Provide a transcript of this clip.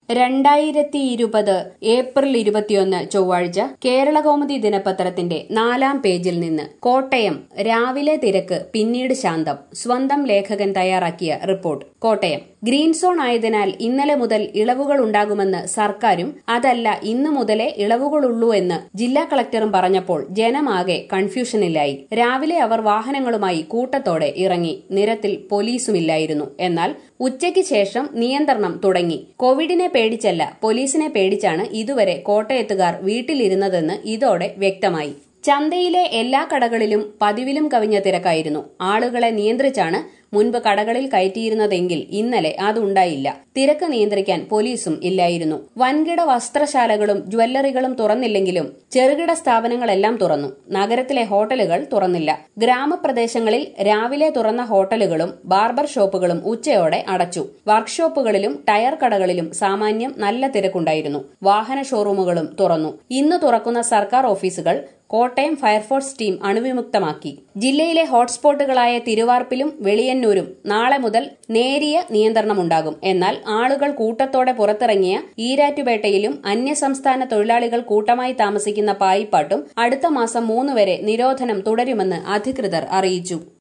രണ്ടായിരത്തി ഇരുപത് ഏപ്രിൽ ഇരുപത്തിയൊന്ന് ചൊവ്വാഴ്ച കേരളകൗമുദി ദിനപത്രത്തിന്റെ നാലാം പേജിൽ നിന്ന് കോട്ടയം രാവിലെ തിരക്ക് പിന്നീട് ശാന്തം സ്വന്തം ലേഖകൻ തയ്യാറാക്കിയ റിപ്പോർട്ട് കോട്ടയം ഗ്രീൻ സോൺ ആയതിനാൽ ഇന്നലെ മുതൽ ഇളവുകൾ ഉണ്ടാകുമെന്ന് സർക്കാരും അതല്ല ഇന്നു മുതലേ ഇളവുകളുള്ളൂ എന്ന് ജില്ലാ കളക്ടറും പറഞ്ഞപ്പോൾ ജനമാകെ കൺഫ്യൂഷനിലായി രാവിലെ അവർ വാഹനങ്ങളുമായി കൂട്ടത്തോടെ ഇറങ്ങി നിരത്തിൽ പോലീസുമില്ലായിരുന്നു എന്നാൽ ഉച്ചയ്ക്ക് ശേഷം നിയന്ത്രണം തുടങ്ങി കോവിഡിനെ പേടിച്ചല്ല പോലീസിനെ പേടിച്ചാണ് ഇതുവരെ കോട്ടയത്തുകാർ വീട്ടിലിരുന്നതെന്ന് ഇതോടെ വ്യക്തമായി ചന്തയിലെ എല്ലാ കടകളിലും പതിവിലും കവിഞ്ഞ തിരക്കായിരുന്നു ആളുകളെ നിയന്ത്രിച്ചാണ് മുൻപ് കടകളിൽ കയറ്റിയിരുന്നതെങ്കിൽ ഇന്നലെ അതുണ്ടായില്ല തിരക്ക് നിയന്ത്രിക്കാൻ പോലീസും ഇല്ലായിരുന്നു വൻകിട വസ്ത്രശാലകളും ജ്വല്ലറികളും തുറന്നില്ലെങ്കിലും ചെറുകിട സ്ഥാപനങ്ങളെല്ലാം തുറന്നു നഗരത്തിലെ ഹോട്ടലുകൾ തുറന്നില്ല ഗ്രാമപ്രദേശങ്ങളിൽ രാവിലെ തുറന്ന ഹോട്ടലുകളും ബാർബർ ഷോപ്പുകളും ഉച്ചയോടെ അടച്ചു വർക്ക്ഷോപ്പുകളിലും ടയർ കടകളിലും സാമാന്യം നല്ല തിരക്കുണ്ടായിരുന്നു വാഹന ഷോറൂമുകളും തുറന്നു ഇന്ന് തുറക്കുന്ന സർക്കാർ ഓഫീസുകൾ കോട്ടയം ഫയർഫോഴ്സ് ടീം അണുവിമുക്തമാക്കി ജില്ലയിലെ ഹോട്ട്സ്പോട്ടുകളായ തിരുവാർപ്പിലും വെളിയന്നൂരും നാളെ മുതൽ നേരിയ നിയന്ത്രണമുണ്ടാകും എന്നാൽ ആളുകൾ കൂട്ടത്തോടെ പുറത്തിറങ്ങിയ ഈരാറ്റുപേട്ടയിലും അന്യസംസ്ഥാന തൊഴിലാളികൾ കൂട്ടമായി താമസിക്കുന്ന പായിപ്പാട്ടും അടുത്ത മാസം മൂന്ന് വരെ നിരോധനം തുടരുമെന്ന് അധികൃതർ അറിയിച്ചു